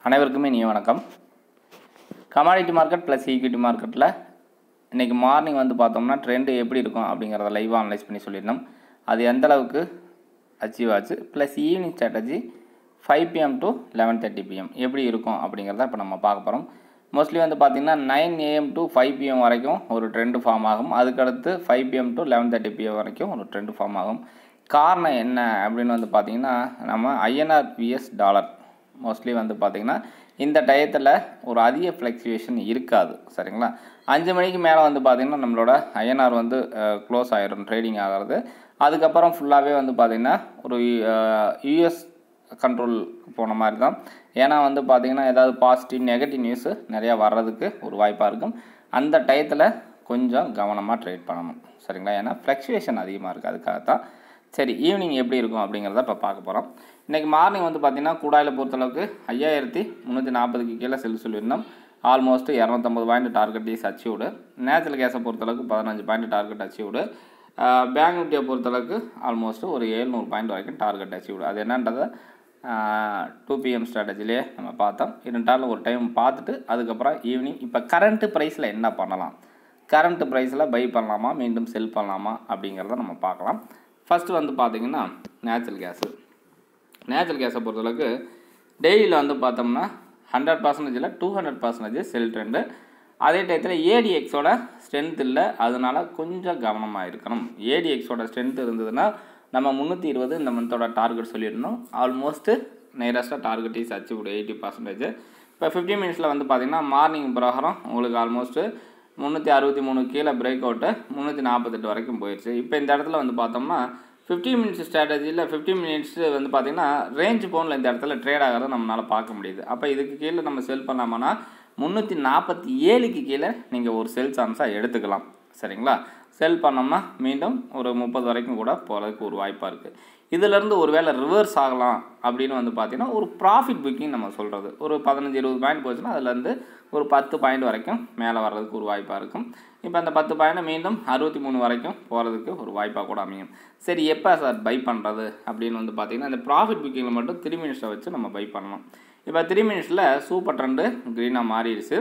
அனைவருக்குமே இனிய வணக்கம் கமாடிட்டி மார்க்கெட் ப்ளஸ் ஈக்விட்டி மார்க்கெட்டில் இன்றைக்கி மார்னிங் வந்து பார்த்தோம்னா ட்ரெண்டு எப்படி இருக்கும் அப்படிங்கிறத லைவாக அனலைஸ் பண்ணி சொல்லியிருந்தோம் அது எந்த அளவுக்கு அச்சீவ் ஆச்சு plus evening strategy five PM to eleven thirty PM எப்படி இருக்கும் அப்படிங்கிறத இப்போ நம்ம பார்க்க போகிறோம் மோஸ்ட்லி வந்து பார்த்திங்கன்னா nine AM to five PM வரைக்கும் ஒரு ட்ரெண்டு ஃபார்ம் ஆகும் அதுக்கடுத்து five PM to eleven thirty PM வரைக்கும் ஒரு ட்ரெண்டு ஃபார்ம் ஆகும் காரணம் என்ன அப்படின்னு வந்து பார்த்திங்கன்னா நம்ம ஐஎன்ஆர் விஎஸ் டாலர் மோஸ்ட்லி வந்து பார்த்திங்கன்னா இந்த டயத்தில் ஒரு அதிக ஃப்ளக்சுவேஷன் இருக்காது சரிங்களா அஞ்சு மணிக்கு மேலே வந்து பார்த்திங்கன்னா நம்மளோட ஐஎன்ஆர் வந்து க்ளோஸ் ஆகிடும் ட்ரேடிங் ஆகிறது அதுக்கப்புறம் ஃபுல்லாகவே வந்து பார்த்திங்கன்னா ஒரு யூஎஸ் கண்ட்ரோல் போன மாதிரி தான் ஏன்னா வந்து பார்த்திங்கன்னா ஏதாவது பாசிட்டிவ் நெகட்டிவ் நியூஸு நிறையா வர்றதுக்கு ஒரு வாய்ப்பாக இருக்கும் அந்த டயத்தில் கொஞ்சம் கவனமாக ட்ரேட் பண்ணணும் சரிங்களா ஏன்னா ஃப்ளக்சுவேஷன் அதிகமாக இருக்குது அதுக்காக தான் சரி ஈவினிங் எப்படி இருக்கும் அப்படிங்கிறத இப்போ பார்க்க போகிறோம் இன்றைக்கி மார்னிங் வந்து பார்த்திங்கன்னா கூடாயில் பொறுத்தளவுக்கு ஐயாயிரத்தி முந்நூற்றி நாற்பதுக்கு கீழே செல் சொல்லியிருந்தோம் ஆல்மோஸ்ட் இரநூத்தம்பது point target is achieved natural கேஸை பொறுத்தளவுக்கு பதினஞ்சு பாயிண்ட் டார்கெட் அச்சீவ்டு பேங்க் நிஃப்டியை பொறுத்தளவுக்கு ஆல்மோஸ்ட் ஒரு ஏழ்நூறு பாயிண்ட் வரைக்கும் டார்கெட் அச்சீவ்டு அது என்னன்றதை டூ பிஎம் ஸ்ட்ராட்டஜிலே நம்ம பார்த்தோம் இரண்டாலும் ஒரு டைம் பார்த்துட்டு அதுக்கப்புறம் ஈவினிங் இப்போ கரண்ட்டு ப்ரைஸில் என்ன பண்ணலாம் கரண்ட்டு ப்ரைஸில் பை பண்ணலாமா மீண்டும் செல் பண்ணலாமா அப்படிங்கிறத நம்ம பார்க்கலாம் ஃபஸ்ட்டு வந்து பார்த்திங்கன்னா நேச்சுரல் கேஸு நேச்சுரல் கேஸை பொறுத்தளவுக்கு டெய்லியில் வந்து பார்த்தோம்னா ஹண்ட்ரட் பர்சன்டேஜில் to hundred percentage sell trend அதே டயத்தில் ஏடிஎக்ஸோட ஸ்ட்ரென்த் இல்லை அதனால் கொஞ்சம் கவனமாக இருக்கணும் ஏடிஎக்ஸோட ஸ்ட்ரென்த் இருந்ததுன்னா நம்ம முந்நூற்றி இருபது இந்த மந்தோட டார்கெட் சொல்லியிருந்தோம் ஆல்மோஸ்ட்டு நியரஸ்ட்டாக target is achieve eighty percentage இப்போ ஃபிஃப்டி மினிட்ஸில் வந்து பார்த்திங்கன்னா மார்னிங் பிரகாரம் உங்களுக்கு ஆல்மோஸ்ட்டு முந்நூற்றி அறுபத்தி மூணு கீழே பிரேக் அவுட்டு முந்நூற்றி நாற்பத்தெட்டு வரைக்கும் போயிடுச்சு இப்போ இந்த இடத்துல வந்து பார்த்தோம்னா ஃபிஃப்டி மினிட்ஸ் ஸ்ட்ராட்டஜியில் ஃபிஃப்டி மினிட்ஸ் வந்து பார்த்திங்கன்னா ரேஞ்ச் போனில் இந்த இடத்துல ட்ரேட் ஆகிறத நம்மளால் பார்க்க முடியுது அப்போ இதுக்கு கீழே நம்ம செல் பண்ணாமன்னா முந்நூற்றி நாற்பத்தி ஏழுக்கு கீழே நீங்கள் ஒரு செல் சான்ஸாக எடுத்துக்கலாம் சரிங்களா செல் பண்ணோம்னா மீண்டும் ஒரு முப்பது வரைக்கும் கூட போகிறதுக்கு ஒரு வாய்ப்பாக இருக்குது இதிலேருந்து ஒரு வேளை ரிவர்ஸ் ஆகலாம் அப்படின்னு வந்து பார்த்திங்கன்னா ஒரு ப்ராஃபிட் புக்கிங் நம்ம சொல்கிறது ஒரு பதினஞ்சு இருபது பாயிண்ட் போச்சுன்னா அதுலேருந்து ஒரு பத்து பாயிண்ட் வரைக்கும் மேலே வர்றதுக்கு ஒரு வாய்ப்பாக இருக்கும் இப்போ அந்த பத்து பாயிண்ட் மீண்டும் அறுபத்தி மூணு வரைக்கும் போகிறதுக்கு ஒரு வாய்ப்பாக கூட அமையும் சரி எப்போ சார் பை பண்ணுறது அப்படின்னு வந்து பார்த்திங்கன்னா இந்த ப்ராஃபிட் புக்கிங்கில் மட்டும் த்ரீ மினிட்ஸை வச்சு நம்ம பை பண்ணலாம் இப்போ த்ரீ மினிட்ஸில் சூப்பர் ட்ரெண்டு க்ரீனாக மாறிடுச்சு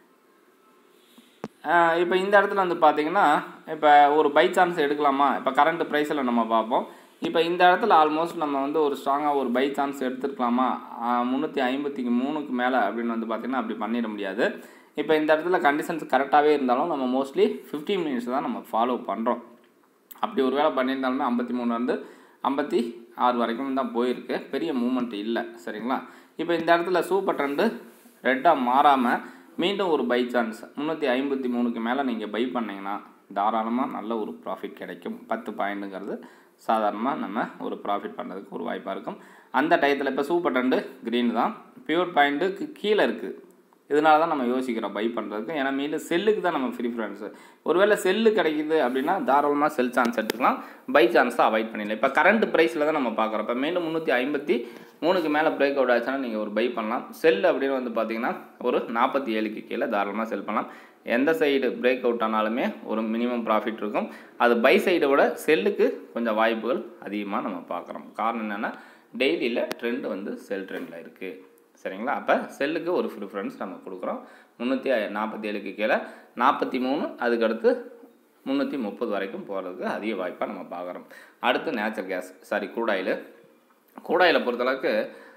இப்போ இந்த இடத்துல வந்து பார்த்திங்கன்னா இப்போ ஒரு பை சான்ஸ் எடுக்கலாமா இப்போ கரண்ட் ப்ரைஸில் நம்ம பார்ப்போம் இப்போ இந்த இடத்துல ஆல்மோஸ்ட் நம்ம வந்து ஒரு ஸ்ட்ராங்காக ஒரு பை சான்ஸ் எடுத்துருக்கலாமா முந்நூற்றி ஐம்பத்தி மூணுக்கு மேலே அப்படின்னு வந்து பார்த்திங்கன்னா அப்படி பண்ணிட முடியாது இப்போ இந்த இடத்துல கண்டிஷன்ஸ் கரெக்டாகவே இருந்தாலும் நம்ம மோஸ்ட்லி ஃபிஃப்டி மினிட்ஸ் தான் நம்ம ஃபாலோ பண்ணுறோம் அப்படி ஒரு வேளை பண்ணியிருந்தாலுமே ஐம்பத்தி மூணு வந்து ஐம்பத்தி ஆறு வரைக்கும் தான் போயிருக்கு பெரிய மூமெண்ட் இல்லை சரிங்களா இப்போ இந்த இடத்துல சூப்பர் ட்ரெண்டு ரெட்டாக மாறாமல் மீண்டும் ஒரு பை சான்ஸ் முந்நூற்றி ஐம்பத்தி மூணுக்கு மேலே நீங்கள் பை பண்ணிங்கன்னா தாராளமாக நல்ல ஒரு ப்ராஃபிட் கிடைக்கும் பத்து பாயிண்ட்டுங்கிறது சாதாரணமாக நம்ம ஒரு ப்ராஃபிட் பண்ணுறதுக்கு ஒரு வாய்ப்பாக இருக்கும் அந்த டயத்தில் இப்போ சூப்பர் ட்ரெண்டு க்ரீன் தான் பியூர் பாயிண்ட்டுக்கு கீழே இருக்குது இதனால தான் நம்ம யோசிக்கிறோம் பை பண்ணுறதுக்கு ஏன்னா மீண்டும் செல்லுக்கு தான் நம்ம ப்ரிஃபரன்ஸு ஒருவேளை செல்லு கிடைக்குது அப்படின்னா தாராளமாக செல் சான்ஸ் எடுத்துக்கலாம் பை சான்ஸ் தான் அவாய்ட் பண்ணிடலாம் இப்போ கரண்ட் ப்ரைஸில் தான் நம்ம பார்க்குறோம் இப்போ மீண்டும் முந்நூற்றி ஐம்பத்தி மூணுக்கு மேலே பிரேக் அவுட் ஆச்சுன்னா நீங்கள் ஒரு பை பண்ணலாம் செல் அப்படின்னு வந்து பார்த்தீங்கன்னா ஒரு நாற்பத்தி ஏழுக்கு கீழே தாராளமாக செல் பண்ணலாம் எந்த சைடு பிரேக் அவுட் ஆனாலுமே ஒரு மினிமம் ப்ராஃபிட் இருக்கும் அது பை சைடை விட செல்லுக்கு கொஞ்சம் வாய்ப்புகள் அதிகமாக நம்ம பார்க்குறோம் காரணம் என்னென்னா டெய்லியில் ட்ரெண்ட் வந்து செல் ட்ரெண்டில் இருக்குது சரிங்களா அப்போ செல்லுக்கு ஒரு ப்ரிஃபரன்ஸ் நம்ம கொடுக்குறோம் முந்நூற்றி நாற்பத்தி ஏழுக்கு கீழே நாற்பத்தி மூணு அதுக்கடுத்து முந்நூற்றி முப்பது வரைக்கும் போகிறதுக்கு அதிக வாய்ப்பாக நம்ம பார்க்குறோம் அடுத்து natural gas sorry crude oil crude oil பொறுத்தளவுக்கு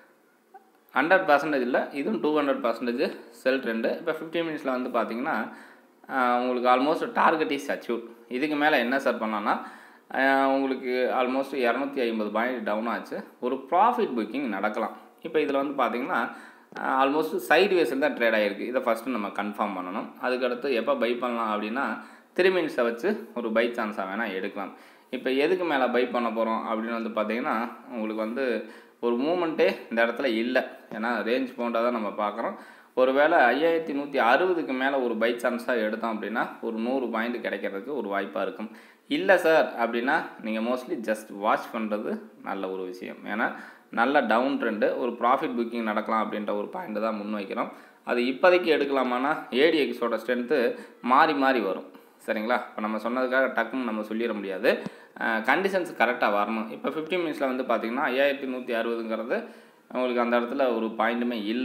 ஹண்ட்ரட் பர்சன்டேஜ் இல்லை இதுவும் to hundred percentage sell trend இப்போ ஃபிஃப்டி மினிட்ஸில் வந்து பார்த்திங்கன்னா உங்களுக்கு ஆல்மோஸ்ட் டார்கெட் இஸ் அச்சீவ் இதுக்கு மேலே என்ன சார் பண்ணலான்னா உங்களுக்கு ஆல்மோஸ்ட் இரநூத்தி ஐம்பது பாயிண்ட் டவுன் ஆச்சு ஒரு ப்ராஃபிட் புக்கிங் நடக்கலாம் இப்போ இதில் வந்து பார்த்திங்கன்னா ஆல்மோஸ்ட் சைடு வேஸில் தான் ட்ரேட் ஆகிருக்கு இதை ஃபஸ்ட்டு நம்ம கன்ஃபார்ம் பண்ணணும் அதுக்கடுத்து எப்போ பை பண்ணலாம் அப்படின்னா த்ரீ மினிட்ஸை வச்சு ஒரு பை சான்ஸாக வேணால் எடுக்கலாம் இப்போ எதுக்கு மேலே பை பண்ண போகிறோம் அப்படின்னு வந்து பார்த்திங்கன்னா உங்களுக்கு வந்து ஒரு மூமெண்ட்டே இந்த இடத்துல இல்லை ஏன்னா ரேஞ்ச் பவுண்டாக தான் நம்ம பார்க்குறோம் ஒரு வேளை ஐயாயிரத்தி நூற்றி அறுபதுக்கு மேலே ஒரு பை சான்ஸாக எடுத்தோம் அப்படின்னா ஒரு நூறு பாயிண்ட் கிடைக்கிறதுக்கு ஒரு வாய்ப்பாக இருக்கும் இல்லை சார் அப்படின்னா நீங்கள் மோஸ்ட்லி ஜஸ்ட் வாட்ச் பண்ணுறது நல்ல ஒரு விஷயம் ஏன்னா நல்ல டவுன் ட்ரெண்டு ஒரு ப்ராஃபிட் புக்கிங் நடக்கலாம் அப்படின்ற ஒரு பாயிண்ட் தான் முன் வைக்கிறோம் அது இப்போதைக்கு எடுக்கலாமான்னா ஏடிஎக்ஸோட ஸ்ட்ரென்த்து மாறி மாறி வரும் சரிங்களா இப்போ நம்ம சொன்னதுக்காக டக்குன்னு நம்ம சொல்லிட முடியாது கண்டிஷன்ஸ் கரெக்டாக வரணும் இப்போ ஃபிஃப்டி மினிட்ஸில் வந்து பார்த்திங்கன்னா ஐயாயிரத்தி நூற்றி அறுபதுங்கிறது உங்களுக்கு அந்த இடத்துல ஒரு பாயிண்ட்டுமே இல்லை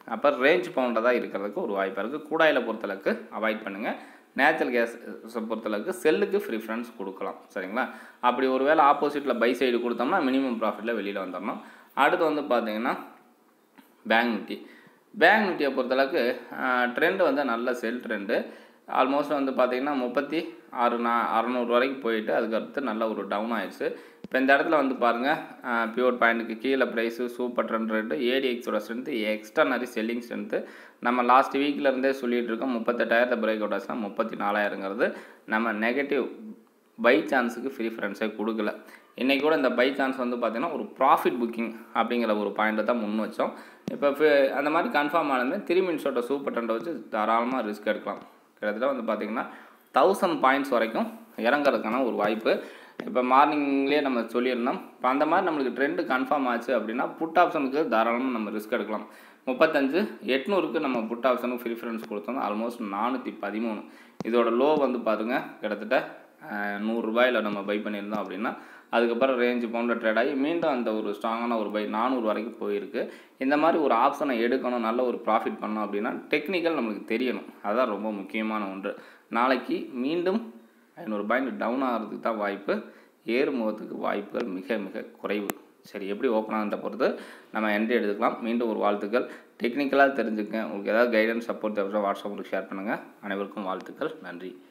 அப்போ ரேஞ்ச் பவுண்டதாக இருக்கிறதுக்கு ஒரு வாய்ப்பு இருக்குது கூடாயில் பொறுத்தளவுக்கு அவாய்ட் பண்ணுங்கள் நேச்சுரல் கேஸ் பொறுத்தளவுக்கு செல்லுக்கு ப்ரிஃபரன்ஸ் கொடுக்கலாம் சரிங்களா அப்படி ஒரு வேளை ஆப்போசிட்டில் பை சைடு கொடுத்தோம்னா மினிமம் ப்ராஃபிட்டில் வெளியில் வந்துடணும் அடுத்து வந்து பார்த்தீங்கன்னா பேங்க் நிஃப்டி பேங்க் நிஃப்டியை பொறுத்தளவுக்கு ட்ரெண்டு வந்து நல்ல செல் ட்ரெண்டு ஆல்மோஸ்ட் வந்து பார்த்திங்கன்னா முப்பத்தி ஆறு நா அறநூறு வரைக்கும் போயிட்டு அதுக்கடுத்து நல்ல ஒரு டவுன் ஆயிடுச்சு இப்போ இந்த இடத்துல வந்து பாருங்கள் பியூர் பாயிண்ட்டுக்கு கீழே ப்ரைஸு சூப்பர் ட்ரெண்ட் ரேட்டு ஏடிஎக்ஸோட ஸ்ட்ரென்த்து எக்ஸ்ட்ரானரி செல்லிங் ஸ்ட்ரென்த்து நம்ம லாஸ்ட் வீக்கில் இருந்தே சொல்லிகிட்டு இருக்கோம் முப்பத்தெட்டாயிரத்தை பிரேக் அவுட் ஆச்சுன்னா முப்பத்தி நாலாயிரங்கிறது நம்ம நெகட்டிவ் பை சான்ஸுக்கு ப்ரிஃபரன்ஸே கொடுக்கல இன்றைக்கி கூட இந்த பை சான்ஸ் வந்து பார்த்திங்கன்னா ஒரு ப்ராஃபிட் புக்கிங் அப்படிங்கிற ஒரு பாயிண்ட்டை தான் முன் வச்சோம் இப்போ அந்த மாதிரி கன்ஃபார்ம் ஆனதுமே திரும்பி இன்ஷோட்டை சூப்பர் ட்ரெண்டை வச்சு தாராளமாக ரிஸ்க் எடுக்கலாம் கிட்டத்தட்ட வந்து பார்த்திங்கன்னா தௌசண்ட் பாயிண்ட்ஸ் வரைக்கும் இறங்குறதுக்கான ஒரு வாய்ப்பு இப்போ மார்னிங்லேயே நம்ம சொல்லியிருந்தோம் இப்போ அந்த மாதிரி நம்மளுக்கு ட்ரெண்டு கன்ஃபார்ம் ஆச்சு அப்படின்னா புட் ஆப்ஷனுக்கு தாராளமாக நம்ம ரிஸ்க் எடுக்கலாம் முப்பத்தஞ்சு எட்நூறுக்கு நம்ம புட் ஆப்ஷனுக்கு ப்ரிஃபரன்ஸ் கொடுத்தோம் ஆல்மோஸ்ட் நானூற்றி பதிமூணு இதோட லோ வந்து பாருங்கள் கிட்டத்தட்ட நூறுரூபாயில் நம்ம பை பண்ணியிருந்தோம் அப்படின்னா அதுக்கப்புறம் ரேஞ்ச் பவுண்ட ட்ரேட் ஆகி மீண்டும் அந்த ஒரு ஸ்ட்ராங்கான ஒரு பை நானூறு வரைக்கும் போயிருக்கு இந்த மாதிரி ஒரு ஆப்ஷனை எடுக்கணும் நல்ல ஒரு ப்ராஃபிட் பண்ணணும் அப்படின்னா டெக்னிக்கல் நம்மளுக்கு தெரியணும் அதுதான் ரொம்ப முக்கியமான ஒன்று நாளைக்கு மீண்டும் ஐநூறு பாயிண்ட் டவுன் ஆகிறதுக்கு தான் வாய்ப்பு ஏறுமுகத்துக்கு வாய்ப்புகள் மிக மிக குறைவு சரி எப்படி ஓப்பன் ஆகிறத பொறுத்து நம்ம என்ட்ரி எடுத்துக்கலாம் மீண்டும் ஒரு வாழ்த்துக்கள் டெக்னிக்கலாக தெரிஞ்சுக்கங்க உங்களுக்கு ஏதாவது கைடன்ஸ் சப்போர்ட் தேவைப்பட்ட வாட்ஸ்அப் ஷேர் பண்ணுங்கள் அனைவருக்கும் வாழ்த்துக்கள் நன்றி